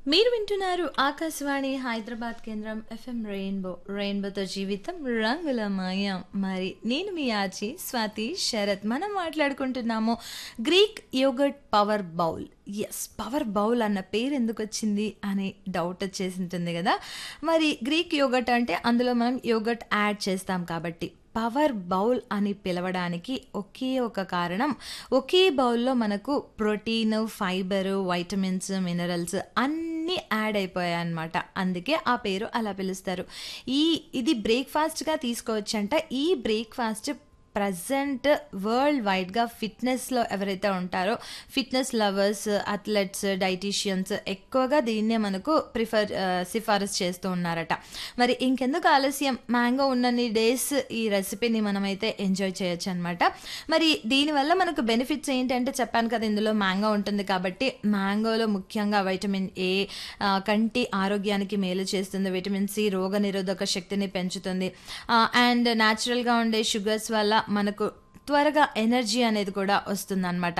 మీరు వింటున్నారు ఆకాశవాణి హైదరాబాద్ కేంద్రం ఎఫ్ఎం రెయిన్బో రెయిన్బోతో జీవితం రంగుల మాయం మరి నేను మీ ఆచి స్వాతి శరత్ మనం మాట్లాడుకుంటున్నాము Greek yogurt power bowl as power bowl అన్న పేరు ఎందుకు వచ్చింది అనే డౌట్ వచ్చేసి ఉంటుంది కదా మరి గ్రీక్ యోగట్ అంటే అందులో మనం యోగట్ యాడ్ చేస్తాం కాబట్టి పవర్ బౌల్ అని పిలవడానికి ఒకే ఒక కారణం ఒకే బౌల్లో మనకు ప్రోటీన్ ఫైబర్ వైటమిన్స్ మినరల్స్ అన్నీ యాడ్ అయిపోయాయి అనమాట అందుకే ఆ పేరు అలా పిలుస్తారు ఈ ఇది బ్రేక్ఫాస్ట్గా తీసుకోవచ్చంట ఈ బ్రేక్ఫాస్ట్ ప్రజెంట్ వరల్డ్ వైడ్గా ఫిట్నెస్లో ఎవరైతే ఉంటారో ఫిట్నెస్ లవర్స్ అథ్లెట్స్ డైటీషియన్స్ ఎక్కువగా దీన్నే మనకు ప్రిఫర్ సిఫారసు చేస్తూ ఉన్నారట మరి ఇంకెందుకు ఆలస్యం మ్యాంగో ఉన్నన్ని డేస్ ఈ రెసిపీని మనమైతే ఎంజాయ్ చేయొచ్చు అనమాట మరి దీనివల్ల మనకు బెనిఫిట్స్ ఏంటంటే చెప్పాను కదా ఇందులో మ్యాంగో ఉంటుంది కాబట్టి మ్యాంగోలో ముఖ్యంగా వైటమిన్ ఏ కంటి ఆరోగ్యానికి మేలు చేస్తుంది విటమిన్ సి రోగ నిరోధక శక్తిని పెంచుతుంది అండ్ న్యాచురల్గా ఉండే షుగర్స్ వల్ల మనకు త్వరగా ఎనర్జీ అనేది కూడా వస్తుందన్నమాట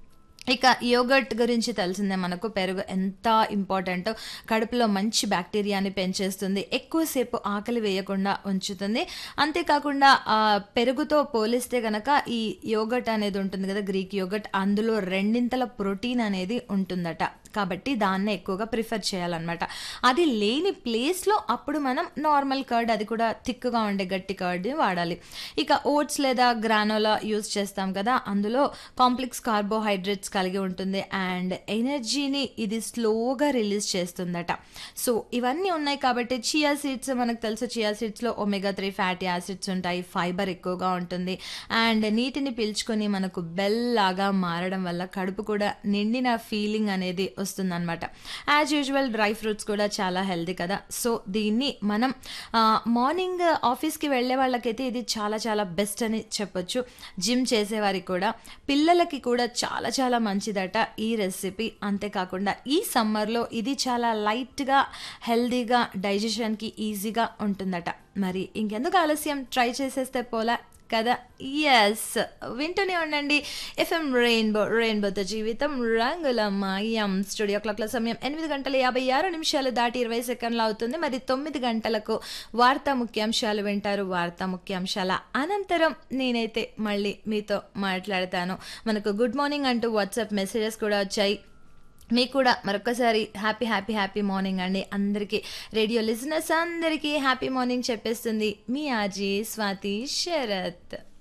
ఇక యోగర్ట్ గురించి తెలిసిందే మనకు పెరుగు ఎంత ఇంపార్టెంటో కడుపులో మంచి బ్యాక్టీరియాని పెంచేస్తుంది ఎక్కువసేపు ఆకలి వేయకుండా ఉంచుతుంది అంతేకాకుండా పెరుగుతో పోలిస్తే కనుక ఈ యోగట్ అనేది ఉంటుంది కదా గ్రీక్ యోగట్ అందులో రెండింతల ప్రోటీన్ అనేది ఉంటుందట కాబట్టి దాన్నే ఎక్కువగా ప్రిఫర్ చేయాలన్నమాట అది లేని ప్లేస్లో అప్పుడు మనం నార్మల్ కర్డ్ అది కూడా థిక్గా ఉండే గట్టి కర్డ్ని వాడాలి ఇక ఓట్స్ లేదా గ్రానోలా యూస్ చేస్తాం కదా అందులో కాంప్లెక్స్ కార్బోహైడ్రేట్స్ కలిగి ఉంటుంది అండ్ ఎనర్జీని ఇది స్లోగా రిలీజ్ చేస్తుందట సో ఇవన్నీ ఉన్నాయి కాబట్టి చియా సీడ్స్ మనకు తెలుసు చియా సీడ్స్లో ఒమేగా త్రీ ఫ్యాటీ యాసిడ్స్ ఉంటాయి ఫైబర్ ఎక్కువగా ఉంటుంది అండ్ నీటిని పీల్చుకొని మనకు బెల్ లాగా మారడం వల్ల కడుపు కూడా నిండిన ఫీలింగ్ అనేది వస్తుందన్నమాట యాజ్ యూజువల్ డ్రై ఫ్రూట్స్ కూడా చాలా హెల్దీ కదా సో దీన్ని మనం మార్నింగ్ ఆఫీస్కి వెళ్ళే వాళ్ళకైతే ఇది చాలా చాలా బెస్ట్ అని చెప్పొచ్చు జిమ్ చేసేవారికి కూడా పిల్లలకి కూడా చాలా చాలా మంచిదట ఈ రెసిపీ అంతేకాకుండా ఈ సమ్మర్లో ఇది చాలా లైట్గా హెల్దీగా డైజెషన్కి ఈజీగా ఉంటుందట మరి ఇంకెందుకు ఆలస్యం ట్రై చేసేస్తే పోలా కదా ఎస్ వింటూనే ఉండండి ఎఫ్ఎం రెయిన్బో రెయిన్బోతో జీవితం రంగుల మాయం స్టూడియో క్లాక్ల సమయం ఎనిమిది గంటల యాభై ఆరు నిమిషాలు దాటి ఇరవై సెకండ్లు అవుతుంది మరి తొమ్మిది గంటలకు వార్తా ముఖ్యాంశాలు వింటారు వార్తా ముఖ్యాంశాల అనంతరం నేనైతే మళ్ళీ మీతో మాట్లాడతాను మనకు గుడ్ మార్నింగ్ అంటూ వాట్సాప్ మెసేజెస్ కూడా వచ్చాయి మీకు కూడా మరొకసారి హ్యాపీ హ్యాపీ హ్యాపీ మార్నింగ్ అండి అందరికీ రేడియో లిజనర్స్ అందరికీ హ్యాపీ మార్నింగ్ చెప్పేస్తుంది మీ ఆజీ స్వాతి శరత్